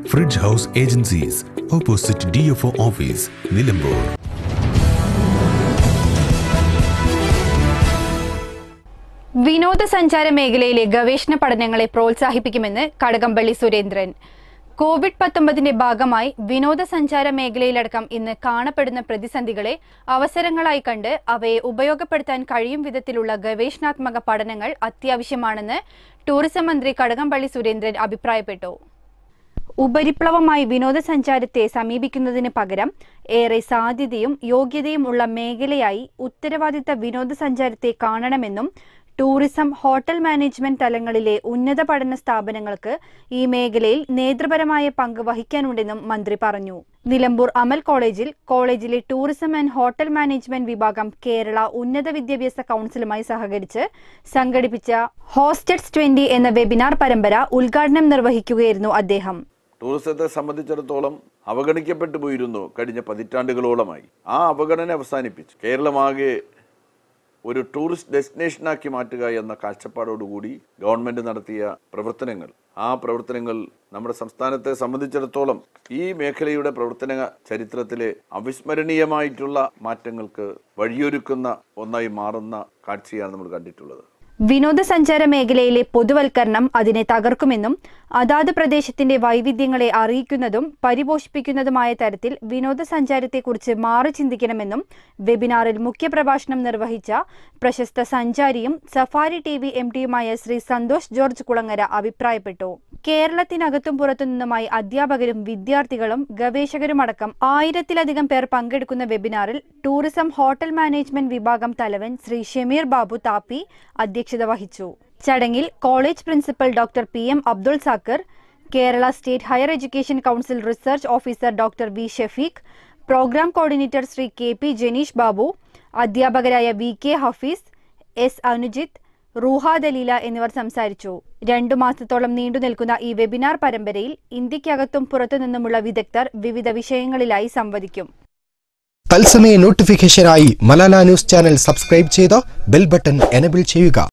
fridge house agencies opposite D F O office Nilambur വിനോദസഞ്ചാര മേഖലയിലെ ഗവേഷണ പഠനങ്ങളെ പ്രോത്സാഹിപ്പിക്കുമെന്ന് കടകംപള്ളി സുരേന്ദ്രൻ കോവിഡ് പത്തൊമ്പതിന്റെ ഭാഗമായി വിനോദസഞ്ചാര മേഖലയിലടക്കം ഇന്ന് കാണപ്പെടുന്ന പ്രതിസന്ധികളെ അവസരങ്ങളായി കണ്ട് അവയെ ഉപയോഗപ്പെടുത്താൻ കഴിയും വിധത്തിലുള്ള ഗവേഷണാത്മക പഠനങ്ങൾ അത്യാവശ്യമാണെന്ന് ടൂറിസം മന്ത്രി കടകംപള്ളി സുരേന്ദ്രൻ അഭിപ്രായപ്പെട്ടു ഉപരിപ്ലവമായി വിനോദസഞ്ചാരത്തെ സമീപിക്കുന്നതിന് പകരം ഏറെ സാധ്യതയും യോഗ്യതയും ഉള്ള മേഖലയായി ഉത്തരവാദിത്ത വിനോദസഞ്ചാരത്തെ കാണണമെന്നും ടൂറിസം ഹോട്ടൽ മാനേജ്മെന്റ് തലങ്ങളിലെ ഉന്നത പഠന സ്ഥാപനങ്ങൾക്ക് ഈ മേഖലയിൽ നേതൃപരമായ പങ്ക് വഹിക്കാനുണ്ടെന്നും മന്ത്രി പറഞ്ഞു നിലമ്പൂർ അമൽ കോളേജിൽ കോളേജിലെ ടൂറിസം ആൻഡ് ഹോട്ടൽ മാനേജ്മെന്റ് വിഭാഗം കേരള ഉന്നത വിദ്യാഭ്യാസ കൗൺസിലുമായി സഹകരിച്ച് സംഘടിപ്പിച്ച ഹോസ്റ്റഡ്സ് ട്വന്റി എന്ന വെബിനാർ പരമ്പര ഉദ്ഘാടനം നിർവഹിക്കുകയായിരുന്നു അദ്ദേഹം ടൂറിസത്തെ സംബന്ധിച്ചിടത്തോളം അവഗണിക്കപ്പെട്ടു പോയിരുന്നു കഴിഞ്ഞ പതിറ്റാണ്ടുകളോളമായി ആ അവഗണന അവസാനിപ്പിച്ചു കേരളമാകെ ഒരു ടൂറിസ്റ്റ് ഡെസ്റ്റിനേഷനാക്കി മാറ്റുക എന്ന കാഴ്ചപ്പാടോടുകൂടി ഗവൺമെന്റ് നടത്തിയ പ്രവർത്തനങ്ങൾ ആ പ്രവർത്തനങ്ങൾ നമ്മുടെ സംസ്ഥാനത്തെ സംബന്ധിച്ചിടത്തോളം ഈ മേഖലയുടെ പ്രവർത്തന ചരിത്രത്തിലെ അവിസ്മരണീയമായിട്ടുള്ള മാറ്റങ്ങൾക്ക് വഴിയൊരുക്കുന്ന ഒന്നായി മാറുന്ന കാഴ്ചയാണ് നമ്മൾ കണ്ടിട്ടുള്ളത് വിനോദസഞ്ചാര മേഖലയിലെ പൊതുവൽക്കരണം അതിനെ തകർക്കുമെന്നും അതാത് പ്രദേശത്തിന്റെ വൈവിധ്യങ്ങളെ അറിയിക്കുന്നതും പരിപോഷിപ്പിക്കുന്നതുമായ തരത്തിൽ വിനോദസഞ്ചാരത്തെക്കുറിച്ച് മാറി ചിന്തിക്കണമെന്നും വെബിനാറിൽ മുഖ്യപ്രഭാഷണം നിർവഹിച്ച പ്രശസ്ത സഞ്ചാരിയും സഫാരി ടി വി എം ഡിയുമായ ശ്രീ സന്തോഷ് ജോർജ് കുളങ്ങര അഭിപ്രായപ്പെട്ടു കേരളത്തിനകത്തും പുറത്തുനിന്നുമായി അധ്യാപകരും വിദ്യാർത്ഥികളും ഗവേഷകരുമടക്കം ആയിരത്തിലധികം പേർ പങ്കെടുക്കുന്ന വെബിനാറിൽ ടൂറിസം ഹോട്ടൽ മാനേജ്മെന്റ് വിഭാഗം തലവൻ ശ്രീ ഷമീർ ബാബു താപ്പി അധ്യക്ഷത വഹിച്ചു ചടങ്ങിൽ college principal doctor P M Abdul Zakir Kerala state higher education council research officer doctor V Shafeeq programme coordinator Shri K P Janeesh Babu അധ്യാപകരായ V K Hafeez S Anujith Rooha Daleela എന്നിവർ സംസാരിച്ചു രണ്ടു മാസത്തോളം നീണ്ടു നിൽക്കുന്ന ഈ വെബിനാർ പരമ്പരയിൽ ഇന്ത്യക്കകത്തും പുറത്തുനിന്നുമുള്ള വിദഗ്ധർ വിവിധ വിഷയങ്ങളിലായി സംവദിക്കും തത്സമയ നോട്ടിഫിക്കേഷനായി മലാല ന്യൂസ് ചാനൽ സബ്സ്ക്രൈബ് ചെയ്ത് ബെൽ ബട്ടൺ എനബിൾ ചെയ്യുക